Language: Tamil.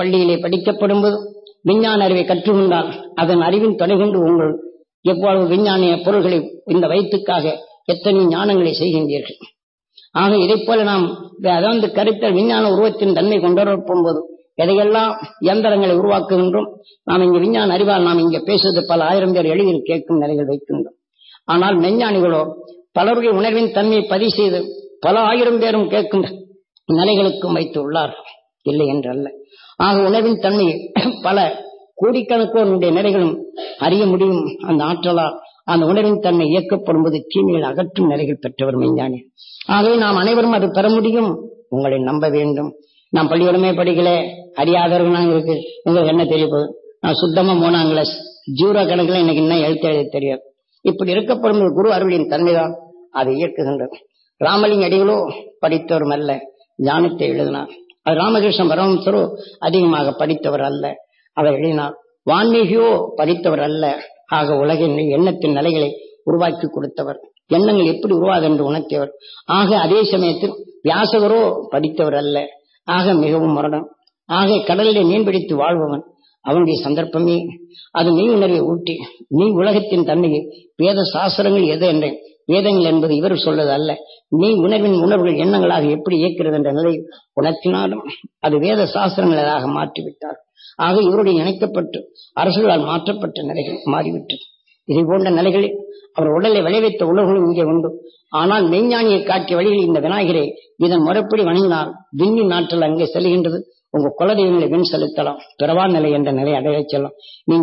பள்ளியிலே படிக்கப்படும் போது விஞ்ஞான அறிவை கற்றுக்கொண்டால் அதன் அறிவின் துணை கொண்டு உங்கள் எவ்வளவு விஞ்ஞானிய பொருள்களை இந்த வயிற்றுக்காக எத்தனை ஞானங்களை செய்கின்றீர்கள் ஆக இதைப் போல நாம் அதாவது கருத்தல் விஞ்ஞான உருவத்தின் தன்மை கொண்டு போது எதையெல்லாம் இயந்திரங்களை உருவாக்குகின்றோம் நாம் இங்கு விஞ்ஞான அறிவால் நாம் இங்கே பேசுவது பல ஆயிரம் பேர் எளிதில் கேட்கும் நிலைகள் வைக்கின்றோம் ஆனால் மெஞ்ஞானிகளோ பலருடைய உணர்வின் தன்மையை பதிவு செய்து பல ஆயிரம் பேரும் கேட்கும் நிலைகளுக்கும் வைத்து உள்ளார்கள் இல்லை என்றல்ல ஆக உணர்வின் தன்மையை பல கோடிக்கணக்கோனுடைய நிலைகளும் அறிய முடியும் அந்த ஆற்றலால் அந்த உணர்வின் தன்மை இயக்கப்படும் போது தீமையில் அகற்றும் நிலைகள் பெற்றவர் மெஞ்ஞானி ஆகவே நாம் அனைவரும் அது பெற முடியும் உங்களை நம்ப வேண்டும் நான் பள்ளிக்கூடமே படிக்கல அறியாதவர்கள் இருக்கு உங்களுக்கு என்ன தெரிய போகுது நான் சுத்தமா மூணாம் கிளாஸ் ஜீரோ கணக்கில் எனக்கு இன்னும் எழுத்து எழுத தெரியாது இப்படி இருக்கப்படும் குரு அருளின் தன்மைதான் அதை இயக்குகின்றது ராமலிங்க அடிகளோ படித்தவரும் அல்ல ஞானத்தை எழுதினார் அது ராமகிருஷ்ண பரமசரோ அதிகமாக படித்தவர் அல்ல அதை எழுதினார் வான்மீகியோ படித்தவர் அல்ல ஆக உலகின் எண்ணத்தின் நிலைகளை உருவாக்கி கொடுத்தவர் எண்ணங்கள் எப்படி உருவாது என்று உணர்த்தியவர் ஆக அதே சமயத்தில் வியாசகரோ படித்தவர் அல்ல ஆக மிகவும் மரணம் ஆக கடலிலே மீன் பிடித்து வாழ்பவன் அவனுடைய சந்தர்ப்பமே அது நீ உணர்வை ஊட்டி நீ உலகத்தின் தன்மையை வேத சாஸ்திரங்கள் எது என்றேன் வேதங்கள் என்பது இவர் சொல்வது அல்ல நீ உணர்வின் உணர்வுகள் எண்ணங்களாக எப்படி இயக்கிறது என்ற நிலை உணர்த்தினாலும் அது வேத சாஸ்திரங்களாக மாற்றிவிட்டார் ஆக இவருடைய இணைக்கப்பட்டு அரசுகளால் மாற்றப்பட்ட நிலைகள் மாறிவிட்டது இதை போன்ற நிலைகளில் அவர் உடலை விளைவித்த உணர்வுகளும் இங்கே உண்டு ஆனால் மெய்ஞானியை காட்டிய வழியில் இந்த விநாயகரை இதன் முறைப்படி வணங்கினால் விண்ணின் நாட்டில் அங்கே செல்கின்றது உங்க குலதெய்வங்களை விண் செலுத்தலாம் பிறவா நிலை என்ற நிலை அடைய செல்லும்